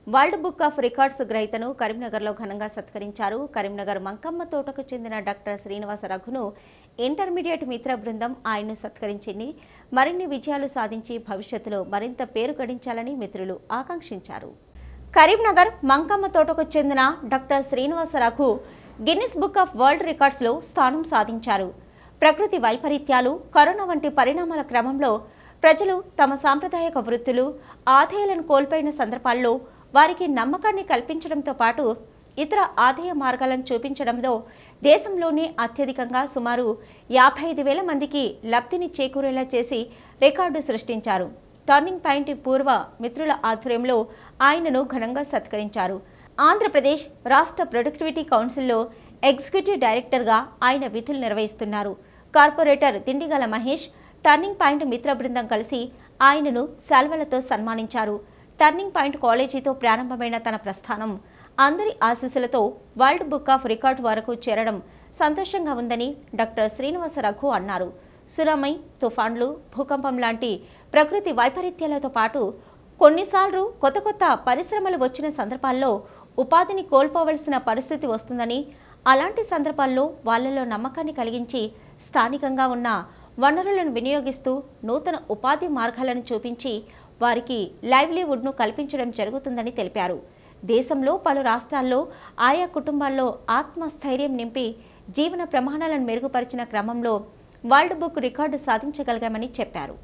world book of records గ్రహీతను కరీంనగర్లో ఘనంగా సత్కరించారు కరీంనగర్ మంకమ్మ తోటకు చెందిన డాక్టర్ శ్రీనివాస రఘును ఇంటర్మీడియట్ మిత్ర బృందం ఆయన్ను సత్కరించింది మరిన్ని విజయాలు సాధించి భవిష్యత్తులో మరింత పేరు గడించాలని మిత్రులు ఆకాంక్షించారు కరీంనగర్ మంకమ్మ తోటకు చెందిన doctor Srinivasa Raghu Guinness book of world రికార్డ్స్లో స్థానం సాధించారు ప్రకృతి వైపరీత్యాలు కరోనా వంటి పరిణామాల క్రమంలో ప్రజలు తమ సాంప్రదాయక వృత్తులు ఆదాయాలను కోల్పోయిన సందర్భాల్లో వారికి నమ్మకాన్ని కల్పించడంతో పాటు ఇతర ఆదాయ మార్గాలను చూపించడంలో దేశంలోనే అత్యధికంగా సుమారు యాభై ఐదు వేల మందికి లబ్ధిని చేకూరేలా చేసి రికార్డు సృష్టించారు టర్నింగ్ పాయింట్ పూర్వ మిత్రుల ఆధ్వర్యంలో ఆయనను ఘనంగా సత్కరించారు ఆంధ్రప్రదేశ్ రాష్ట్ర ప్రొడక్టివిటీ కౌన్సిల్లో ఎగ్జిక్యూటివ్ డైరెక్టర్గా ఆయన విధులు నిర్వహిస్తున్నారు corporator Dindigala Mahesh turning point మిత్ర బృందం కలిసి ఆయనను శాల్వలతో సన్మానించారు టర్నింగ్ పాయింట్ కాలేజీతో ప్రారంభమైన తన ప్రస్థానం అందరి ఆశీస్సులతో వరల్డ్ బుక్ ఆఫ్ రికార్డ్ వరకు చేరడం సంతోషంగా ఉందని డాక్టర్ శ్రీనివాస రఘు అన్నారు సునామీ తుఫాన్లు భూకంపం లాంటి ప్రకృతి వైపరీత్యాలతో పాటు కొన్నిసార్లు కొత్త కొత్త పరిశ్రమలు వచ్చిన సందర్భాల్లో ఉపాధిని కోల్పోవలసిన పరిస్థితి వస్తుందని అలాంటి సందర్భాల్లో వాళ్ళలో నమ్మకాన్ని కలిగించి స్థానికంగా ఉన్న వనరులను వినియోగిస్తూ నూతన ఉపాధి మార్గాలను చూపించి వారికి లైవ్లీవుడ్ను కల్పించడం జరుగుతుందని తెలిపారు దేశంలో పలు రాష్ట్రాల్లో ఆయా కుటుంబాల్లో ఆత్మస్థైర్యం నింపి జీవన ప్రమాణాలను మెరుగుపరిచిన క్రమంలో వరల్డ్ బుక్ రికార్డు సాధించగలిగామని చెప్పారు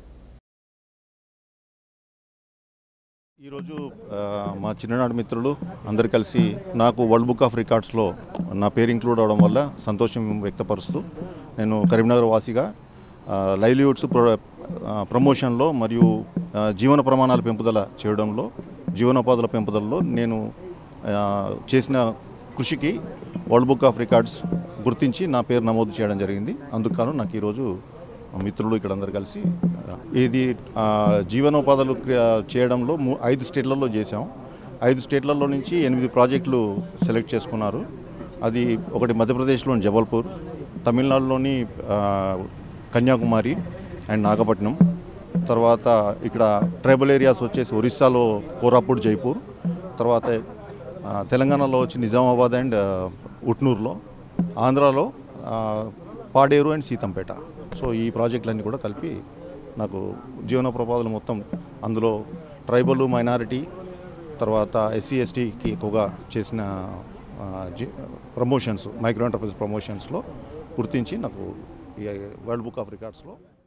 ఈరోజు ఆ, మా చిన్ననాటి మిత్రులు అందరు కలిసి నాకు వరల్డ్ బుక్ ఆఫ్ రికార్డ్స్లో నా పేరు ఇంక్లూడ్ అవడం వల్ల సంతోషం వ్యక్తపరుస్తూ నేను కరీంనగర్ వాసిగా ఆ, లైవ్లీవుడ్స్ ప్రో ఆ, ప్రమోషన్లో మరియు ఆ, జీవన ప్రమాణాల పెంపుదల చేయడంలో జీవనోపాధుల పెంపుదలలో నేను ఆ, చేసిన కృషికి వరల్డ్ బుక్ ఆఫ్ రికార్డ్స్ గుర్తించి నా పేరు నమోదు చేయడం జరిగింది అందుకు గాను నాకు ఈరోజు మిత్రులు ఇక్కడ అందరు కలిసి ఆ, ఇది ఆ, జీవనోపాధులు క్రియ- చేయడంలో ము- ఐదు స్టేట్లలో చేసాం ఐదు స్టేట్లలో నుంచి ఎనిమిది ప్రాజెక్టులు సెలెక్ట్ చేసుకున్నారు అది ఒకటి మధ్యప్రదేశ్లోని జబల్పూర్ తమిళనాడులోని ఆ, కన్యాకుమారి అండ్ నాగపట్నం తర్వాత ఇక్కడ ట్రైబల్ ఏరియాస్ వచ్చేసి ఒరిస్సాలో కోరాపూట్ జైపూర్ తర్వాత ఆ, తెలంగాణలో వచ్చి నిజామాబాద్ అండ్ ఆ, ఉట్నూరులో ఆంధ్రాలో ఆ, పాడేరు అండ్ సీతంపేట సో ఈ ప్రాజెక్టులన్నీ కూడా కలిపి నాకు జీవనోపాధులు మొత్తం అందులో ట్రైబల్ మైనారిటీ తర్వాత ఎస్సీ ఎస్టీకి ఎక్కువగా చేసిన ఆ, జీ- ప్రమోషన్స్ మైక్రో ఎంటర్ప్రైజ్ ప్రమోషన్స్లో గుర్తించి నాకు ఈ వరల్డ్ బుక్ ఆఫ్ రికార్డ్స్లో